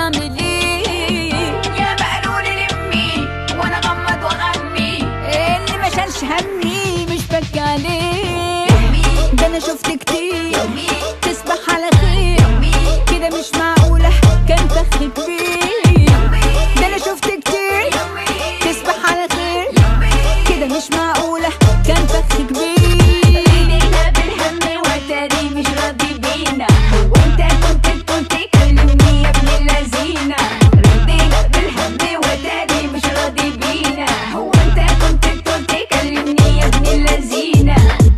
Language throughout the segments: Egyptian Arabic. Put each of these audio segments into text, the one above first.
اعمل ايه يا مقلولي لمي وانا غمض واغني اللي ما شالش همي مش بكى عليه ده انا شفت كتير تسبح على خير كده مش معقولة كان فخ كبير ده انا شفت كتير تسبح على خير كده مش معقولة كان فخ كبير ايدينا بالهم وتاري مش راضي بينا هو انت كنت كنت كلمني يا ابن اللذينة ردينا بالهم وتاري مش راضي بينا هو انت كنت كنت كلمني يا ابن اللذينة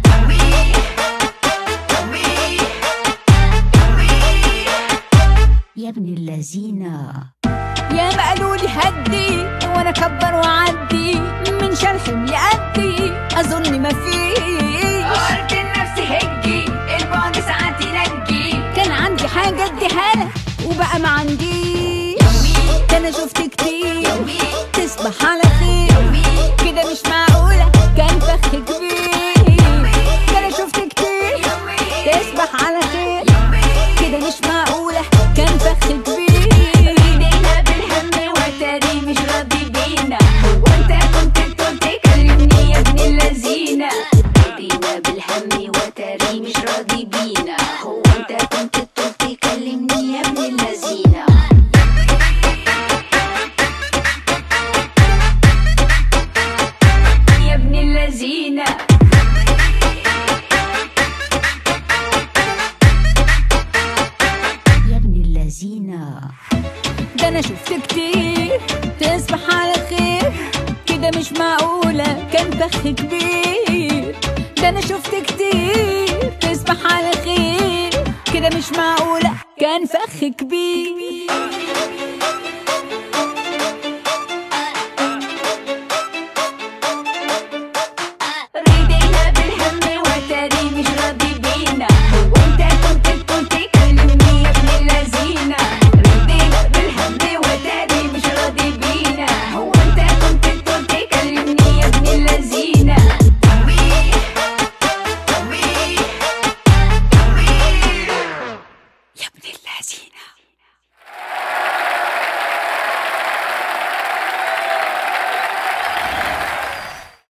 يا ابن اللذينة يا ما قالوا لي هدي وانا كبر وعدي من شرح لأدي اظن ما فيش قلت لنفسي هجي البعد ساعات ينجي كان عندي حاجة اديها لك وبقى ما عنديش ده انا شفت كتير تسبح على خير كده مش معقولة كان فخ كبير ده انا شفت كتير تسبح على خير كده مش معقولة كان فخ كبير ايدينا بالهم وتاري مش راضي بينا هو انت كنت كنت كلمني يا ابن اللذينة ايدينا بالهم وتاري مش راضي بينا هو انت كنت كنت كلمني يا ابن اللذينة يا ابن اللذينة يا ابن اللذينة ده انا شفت كتير تسبح على خير كده مش معقولة كان فخ كبير ده انا شفت كتير تسبح على خير كده مش معقولة كان فخ كبير